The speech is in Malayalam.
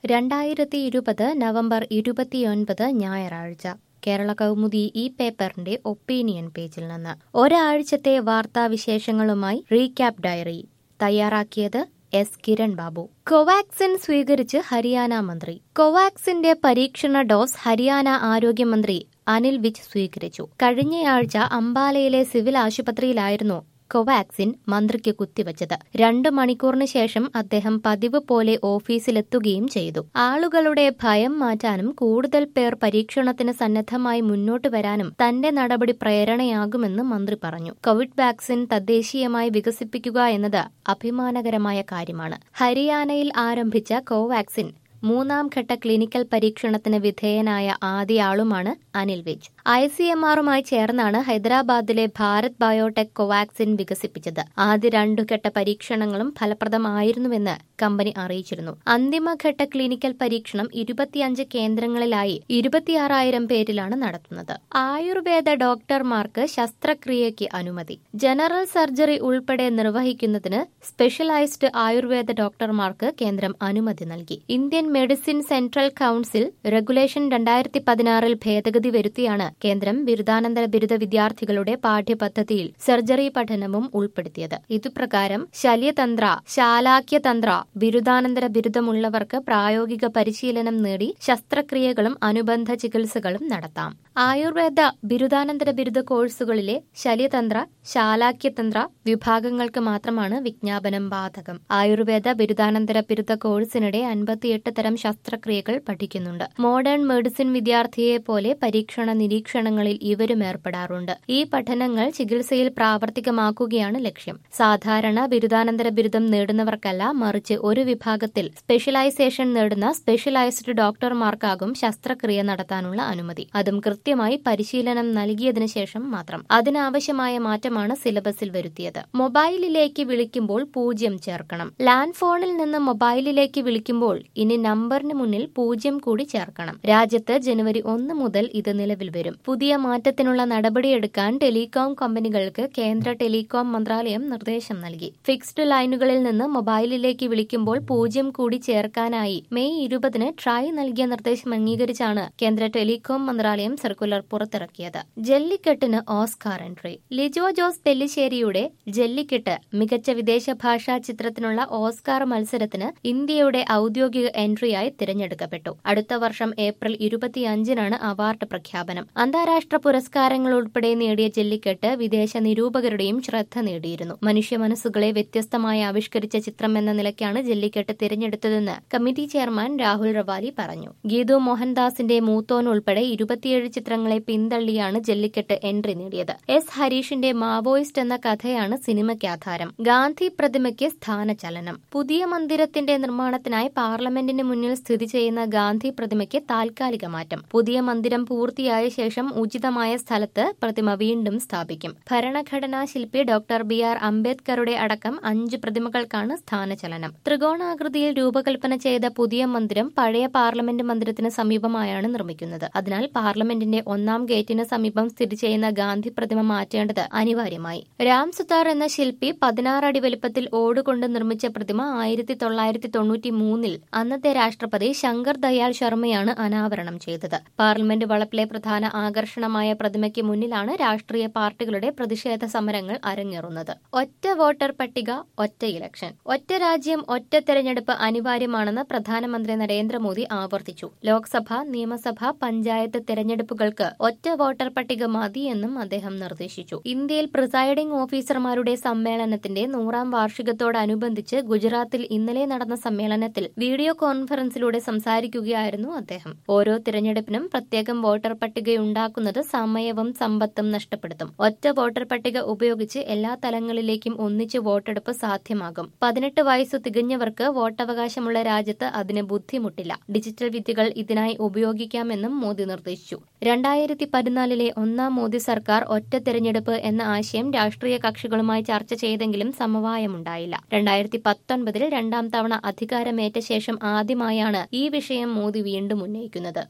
രണ്ടായിരത്തി ഇരുപത് നവംബർ ഇരുപത്തിയൊൻപത് ഞായറാഴ്ച കേരള കൗമുദി ഈ പേപ്പറിന്റെ ഒപ്പീനിയൻ പേജിൽ നിന്ന് ഒരാഴ്ചത്തെ വാർത്താവിശേഷങ്ങളുമായി റീക്യാപ്പ് ഡയറി തയ്യാറാക്കിയത് എസ് കിരൺ ബാബു കോവാക്സിൻ സ്വീകരിച്ച് ഹരിയാന മന്ത്രി കോവാക്സിന്റെ പരീക്ഷണ ഡോസ് ഹരിയാന ആരോഗ്യമന്ത്രി അനിൽ വിജ് സ്വീകരിച്ചു കഴിഞ്ഞയാഴ്ച അംബാലയിലെ സിവിൽ ആശുപത്രിയിലായിരുന്നു കോവാക്സിൻ മന്ത്രിക്ക് കുത്തിവച്ചത് രണ്ടു മണിക്കൂറിന് ശേഷം അദ്ദേഹം പതിവ് പോലെ ഓഫീസിലെത്തുകയും ചെയ്തു ആളുകളുടെ ഭയം മാറ്റാനും കൂടുതൽ പേർ പരീക്ഷണത്തിന് സന്നദ്ധമായി മുന്നോട്ട് വരാനും തന്റെ നടപടി പ്രേരണയാകുമെന്ന് മന്ത്രി പറഞ്ഞു കോവിഡ് വാക്സിൻ തദ്ദേശീയമായി വികസിപ്പിക്കുക എന്നത് അഭിമാനകരമായ കാര്യമാണ് ഹരിയാനയിൽ ആരംഭിച്ച കോവാക്സിൻ മൂന്നാം ഘട്ട ക്ലിനിക്കൽ പരീക്ഷണത്തിന് വിധേയനായ ആദ്യ ആളുമാണ് Anil Vij I C M ആറുമായി ചേർന്നാണ് ഹൈദരാബാദിലെ ഭാരത് ബയോടെക് കോവാക്സിൻ വികസിപ്പിച്ചത് ആദ്യ രണ്ടു ഘട്ട പരീക്ഷണങ്ങളും ഫലപ്രദമായിരുന്നുവെന്ന് കമ്പനി അറിയിച്ചിരുന്നു അന്തിമഘട്ട ക്ലിനിക്കൽ പരീക്ഷണം ഇരുപത്തിയഞ്ച് കേന്ദ്രങ്ങളിലായി ഇരുപത്തിയാറായിരം പേരിലാണ് നടത്തുന്നത് ആയുർവേദ ഡോക്ടർമാർക്ക് ശസ്ത്രക്രിയയ്ക്ക് അനുമതി ജനറൽ സർജറി ഉൾപ്പെടെ നിർവഹിക്കുന്നതിന് സ്പെഷ്യലൈസ്ഡ് ആയുർവേദ ഡോക്ടർമാർക്ക് കേന്ദ്രം അനുമതി നൽകി Indian medicine central council regulation രണ്ടായിരത്തി പതിനാറിൽ ഭേദഗതി വരുത്തിയാണ് കേന്ദ്രം ബിരുദാനന്തര ബിരുദ വിദ്യാർത്ഥികളുടെ പാഠ്യപദ്ധതിയിൽ സർജറി പഠനവും ഉൾപ്പെടുത്തിയത് ഇതുപ്രകാരം ശല്യതന്ത്ര ശാലാക്യതന്ത്ര ബിരുദാനന്തര ബിരുദമുള്ളവർക്ക് പ്രായോഗിക പരിശീലനം നേടി ശസ്ത്രക്രിയകളും അനുബന്ധ ചികിത്സകളും നടത്താം ആയുർവേദ ബിരുദാനന്തര ബിരുദ കോഴ്സുകളിലെ ശല്യതന്ത്ര ശാലാക്യതന്ത്ര വിഭാഗങ്ങൾക്ക് മാത്രമാണ് വിജ്ഞാപനം ബാധകം ആയുർവേദ ബിരുദാനന്തര ബിരുദ കോഴ്സിനിടെ അൻപത്തിയെട്ട് തരം ശസ്ത്രക്രിയകൾ പഠിക്കുന്നുണ്ട് മോഡേൺ മെഡിസിൻ വിദ്യാർത്ഥിയെ പോലെ പരീക്ഷണ നിരീക്ഷണങ്ങളിൽ ഇവരും ഏർപ്പെടാറുണ്ട് ഈ പഠനങ്ങൾ ചികിത്സയിൽ പ്രാവർത്തികമാക്കുകയാണ് ലക്ഷ്യം സാധാരണ ബിരുദാനന്തര ബിരുദം നേടുന്നവർക്കല്ല മറിച്ച് ഒരു വിഭാഗത്തിൽ സ്പെഷ്യലൈസേഷൻ നേടുന്ന സ്പെഷ്യലൈസ്ഡ് ഡോക്ടർമാർക്കാകും ശസ്ത്രക്രിയ നടത്താനുള്ള അനുമതി അതും കൃത്യമായി പരിശീലനം നൽകിയതിനു ശേഷം മാത്രം അതിനാവശ്യമായ മാറ്റമാണ് സിലബസിൽ വരുത്തിയത് മൊബൈലിലേക്ക് വിളിക്കുമ്പോൾ പൂജ്യം ചേർക്കണം ലാൻഡ് ഫോണിൽ നിന്ന് മൊബൈലിലേക്ക് വിളിക്കുമ്പോൾ ഇനി നമ്പറിന് മുന്നിൽ പൂജ്യം കൂടി ചേർക്കണം രാജ്യത്ത് ജനുവരി ഒന്ന് മുതൽ ഇത് നിലവിൽ വരും പുതിയ മാറ്റത്തിനുള്ള നടപടിയെടുക്കാൻ ടെലികോം കമ്പനികൾക്ക് കേന്ദ്ര ടെലികോം മന്ത്രാലയം നിർദ്ദേശം നൽകി ഫിക്സ്ഡ് ലൈനുകളിൽ നിന്ന് മൊബൈലിലേക്ക് വിളിക്കുമ്പോൾ പൂജ്യം കൂടി ചേർക്കാനായി മെയ് ഇരുപതിന് ട്രായ് നൽകിയ നിർദ്ദേശം അംഗീകരിച്ചാണ് കേന്ദ്ര ടെലികോം മന്ത്രാലയം സർക്കുലർ പുറത്തിറക്കിയത് ജല്ലിക്കെട്ടിന് ഓസ്കാർ എൻട്രി ലിജോ ജോസ് പെല്ലിശ്ശേരിയുടെ ജല്ലിക്കെട്ട് മികച്ച വിദേശ ഭാഷാ ചിത്രത്തിനുള്ള ഓസ്കാർ മത്സരത്തിന് ഇന്ത്യയുടെ ഔദ്യോഗിക എൻട്രിയായി തിരഞ്ഞെടുക്കപ്പെട്ടു അടുത്ത വർഷം ഏപ്രിൽ ഇരുപത്തിയഞ്ചിനാണ് അവാർഡ് പ്രഖ്യാപനം അന്താരാഷ്ട്ര പുരസ്കാരങ്ങൾ ഉൾപ്പെടെ നേടിയ ജല്ലിക്കെട്ട് വിദേശ നിരൂപകരുടെയും ശ്രദ്ധ നേടിയിരുന്നു മനുഷ്യ മനസ്സുകളെ വ്യത്യസ്തമായി ആവിഷ്കരിച്ച ചിത്രം എന്ന നിലയ്ക്കാണ് ജല്ലിക്കെട്ട് തിരഞ്ഞെടുത്തതെന്ന് കമ്മിറ്റി ചെയർമാൻ രാഹുൽ റവാലി പറഞ്ഞു ഗീതു മോഹൻദാസിന്റെ മൂത്തോൻ ഉൾപ്പെടെ ഇരുപത്തിയേഴ് ചിത്രങ്ങളെ പിന്തള്ളിയാണ് ജല്ലിക്കെട്ട് എൻട്രി നേടിയത് എസ് ഹരീഷിന്റെ മാവോയിസ്റ്റ് എന്ന കഥയാണ് സിനിമയ്ക്ക് ആധാരം ഗാന്ധി പ്രതിമയ്ക്ക് സ്ഥാനചലനം പുതിയ മന്ദിരത്തിന്റെ നിർമ്മാണത്തിനായി പാർലമെന്റിന് മുന്നിൽ സ്ഥിതി ചെയ്യുന്ന ഗാന്ധി പ്രതിമയ്ക്ക് താൽക്കാലിക മാറ്റം പുതിയ മന്ദിരം പൂർത്തിയായ ശേഷം ഉചിതമായ സ്ഥലത്ത് പ്രതിമ വീണ്ടും സ്ഥാപിക്കും ഭരണഘടനാ ശില്പി ഡോക്ടർ ബി ആർ അംബേദ്കറുടെ അടക്കം അഞ്ച് പ്രതിമകൾക്കാണ് സ്ഥാനചലനം ത്രികോണാകൃതിയിൽ രൂപകൽപ്പന ചെയ്ത പുതിയ മന്ദിരം പഴയ പാർലമെന്റ് മന്ദിരത്തിന് സമീപമായാണ് നിർമ്മിക്കുന്നത് അതിനാൽ പാർലമെന്റിന്റെ ഒന്നാം ഗേറ്റിന് സമീപം സ്ഥിതി ചെയ്യുന്ന ഗാന്ധി പ്രതിമ മാറ്റേണ്ടത് അനിവാര്യമായി രാം സുതാർ എന്ന ശില്പി പതിനാറ് അടി വലുപ്പത്തിൽ ഓടുകൊണ്ട് നിർമ്മിച്ച പ്രതിമ ആയിരത്തി തൊള്ളായിരത്തി തൊണ്ണൂറ്റി മൂന്നിൽ അന്നത്തെ രാഷ്ട്രപതി ശങ്കർ ദയാൽ ശർമ്മയാണ് അനാവരണം ചെയ്തത് പാർലമെന്റ് വളപ്പിലെ പ്രധാന ആകർഷണമായ പ്രതിമയ്ക്ക് മുന്നിലാണ് രാഷ്ട്രീയ പാർട്ടികളുടെ പ്രതിഷേധ സമരങ്ങൾ അരങ്ങേറുന്നത് ഒറ്റ വോട്ടർ പട്ടിക ഒറ്റ ഇലക്ഷൻ ഒറ്റ രാജ്യം ഒറ്റ തെരഞ്ഞെടുപ്പ് അനിവാര്യമാണെന്ന് പ്രധാനമന്ത്രി നരേന്ദ്രമോദി ആവർത്തിച്ചു ലോക്സഭ നിയമസഭ പഞ്ചായത്ത് തെരഞ്ഞെടുപ്പുകൾക്ക് ഒറ്റ വോട്ടർ പട്ടിക മതിയെന്നും അദ്ദേഹം നിർദ്ദേശിച്ചു ഇന്ത്യയിൽ പ്രിസൈഡിംഗ് ഓഫീസർമാരുടെ സമ്മേളനത്തിന്റെ നൂറാം വാർഷികത്തോടനുബന്ധിച്ച് ഗുജറാത്തിൽ ഇന്നലെ നടന്ന സമ്മേളനത്തിൽ വീഡിയോ കോൺഫറൻസിലൂടെ സംസാരിക്കുകയായിരുന്നു അദ്ദേഹം ഓരോ തിരഞ്ഞെടുപ്പിനും പ്രത്യേകം വോട്ടർ പട്ടികയുണ്ടാക്കുന്നത് സമയവും സമ്പത്തും നഷ്ടപ്പെടുത്തും ഒറ്റ വോട്ടർ പട്ടിക ഉപയോഗിച്ച് എല്ലാ തലങ്ങളിലേക്കും ഒന്നിച്ച് വോട്ടെടുപ്പ് സാധ്യമാകും പതിനെട്ട് വയസ്സു തികഞ്ഞവർക്ക് വോട്ടവകാശമുള്ള രാജ്യത്ത് അതിന് ബുദ്ധിമുട്ടില്ല ഡിജിറ്റൽ വിദ്യകൾ ഇതിനായി ഉപയോഗിക്കാമെന്നും മോദി നിർദ്ദേശിച്ചു രണ്ടായിരത്തി പതിനാലിലെ ഒന്നാം മോദി സർക്കാർ ഒറ്റ തിരഞ്ഞെടുപ്പ് എന്ന ആശയം രാഷ്ട്രീയ കക്ഷികളുമായി ചർച്ച ചെയ്തെങ്കിലും സമവായമുണ്ടായില്ല രണ്ടായിരത്തി പത്തൊൻപതിൽ രണ്ടാം തവണ അധികാരമേറ്റ ശേഷം ആദ്യമായാണ് ഈ വിഷയം മോദി വീണ്ടും ഉന്നയിക്കുന്നത്